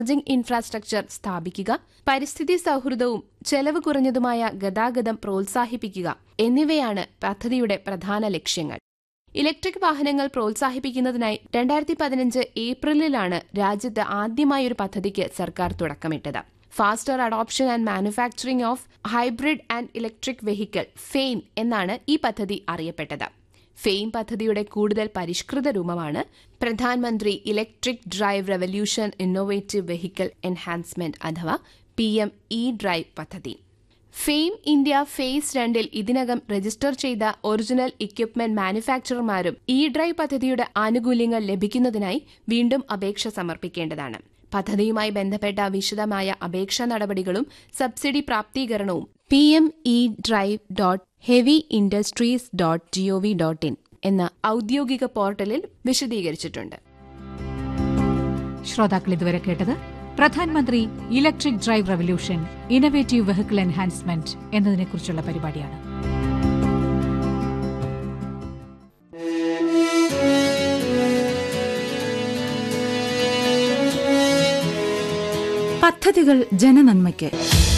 charging infrastructure സ്ഥാപിക്കുക പരിസ്ഥിതി സൌഹൃദവും ചെലവ് കുറഞ്ഞതുമായ ഗതാഗതം പ്രോത്സാഹിപ്പിക്കുക എന്നിവയാണ് പദ്ധതിയുടെ പ്രധാന ലക്ഷ്യങ്ങൾ ഇലക്ട്രിക് വാഹനങ്ങൾ പ്രോത്സാഹിപ്പിക്കുന്നതിനായി രണ്ടായിരത്തി പതിനഞ്ച് ഏപ്രിലിലാണ് രാജ്യത്ത് ആദ്യമായൊരു പദ്ധതിക്ക് സർക്കാർ തുടക്കമിട്ടത് faster adoption and manufacturing of hybrid and electric vehicle FAME എന്നാണ് ഈ പദ്ധതി അറിയപ്പെട്ടത് ഫെയിം പദ്ധതിയുടെ കൂടുതൽ പരിഷ്കൃത രൂപമാണ് പ്രധാനമന്ത്രി electric drive revolution innovative vehicle enhancement അഥവാ പി എം ഇ ഡ്രൈവ് പദ്ധതി ഫെയിം ഇന്ത്യ ഫേസ് രണ്ടിൽ ഇതിനകം രജിസ്റ്റർ ചെയ്ത ഒറിജിനൽ ഇക്വിപ്മെന്റ് മാനുഫാക്ചറർമാരും ഇ ഡ്രൈവ് പദ്ധതിയുടെ ആനുകൂല്യങ്ങൾ ലഭിക്കുന്നതിനായി വീണ്ടും അപേക്ഷ സമർപ്പിക്കേണ്ടതാണ് പദ്ധതിയുമായി ബന്ധപ്പെട്ട വിശദമായ അപേക്ഷാ നടപടികളും സബ്സിഡി പ്രാപ്തീകരണവും P M E drive dot heavy industries dot GOV dot in എന്ന ഔദ്യോഗിക പോർട്ടലിൽ വിശദീകരിച്ചിട്ടുണ്ട് ശ്രോതാക്കൾ ഇതുവരെ കേട്ടത് പ്രധാനമന്ത്രി electric drive revolution innovative vehicle enhancement എന്നതിനെക്കുറിച്ചുള്ള പരിപാടിയാണ് പദ്ധതികൾ ജനനന്മയ്ക്ക്